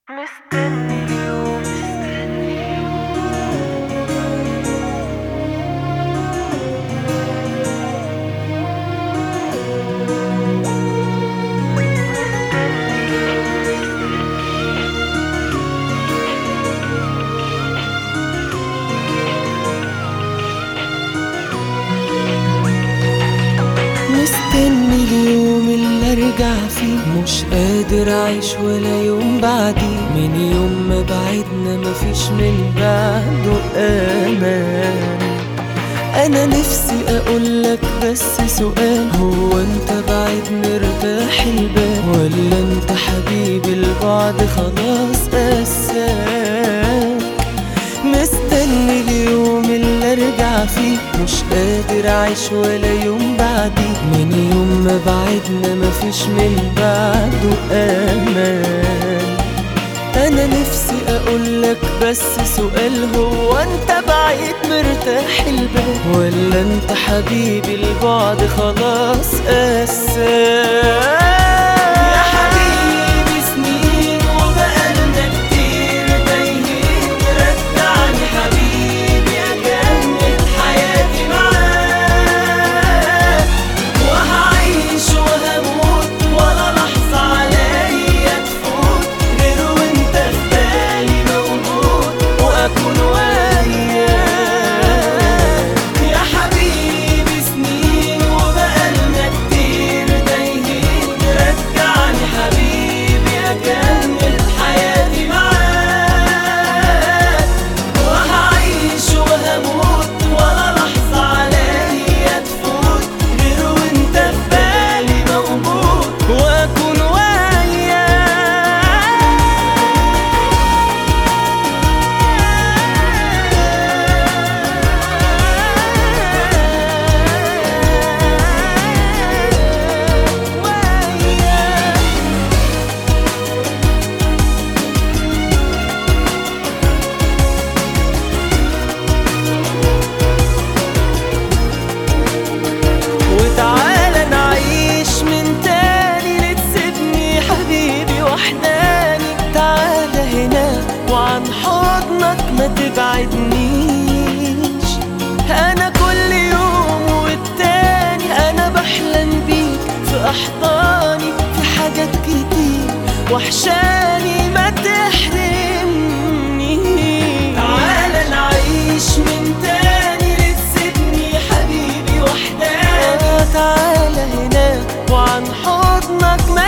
مستني اليوم مستني مستني اليوم اللي ارجع فيه مش قادر اعيش ولا يوم بعدي من يوم ما بعدنا مفيش من بعده امان انا نفسي اقولك بس سؤال هو انت بعيد مرتاح البال ولا انت حبيبي البعد خلاص قساك مستني اليوم اللي ارجع فيه مش قادر اعيش ولا يوم بعدي من يوم ما بعدنا مفيش من بعده امان انا نفسي اقولك بس سؤال هو انت بعيد مرتاح البال ولا انت حبيبي البعد خلاص قساك يا حبيبي سنين وبقالنا كتير تايهين رجعني حبيبي اكمل حياتي معاك وهعيش وهموت ولا لحظة عليا تفوت غير وانت في بالي موجود واكون وياك يا حبيبي سنين وبقالنا كتير تايهين رجعني حبيبي اكمل حياتي معاك وهعيش وهموت ولا لحظة عليا تفوت غير وانت في بالي موجود واكون وياك وتعالى نعيش من تاني لتسيبني حبيبي وحداني تعالى هنا وعن حضنك ما تبعدنيش انا كل يوم والتاني انا بحلم بيك في احضاني في حاجات كتير وحشاني ما تحرمنيش تعالى نعيش من تاني لتسيبني حبيبي وحداني تعالى هنا وعن حضنك ما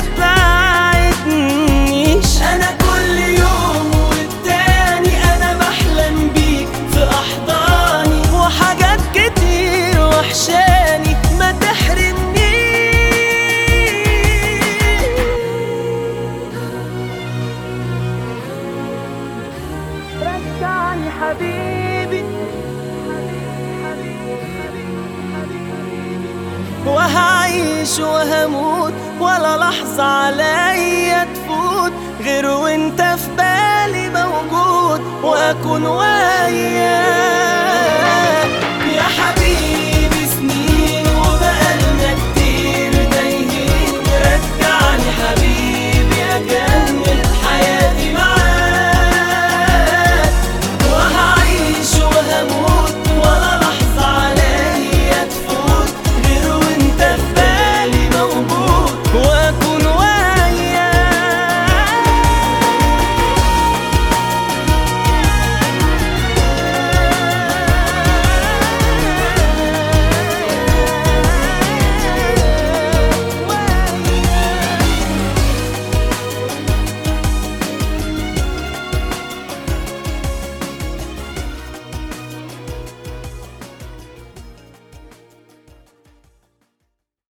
تبعدنيش انا كل يوم والتاني انا بحلم بيك في احضاني وحاجات كتير وحشاني ما تحرمنيش رجعني حبيبي وهعيش وهموت ولا لحظة عليا تفوت غير وانت في بالي موجود واكون وياك يا حبيبي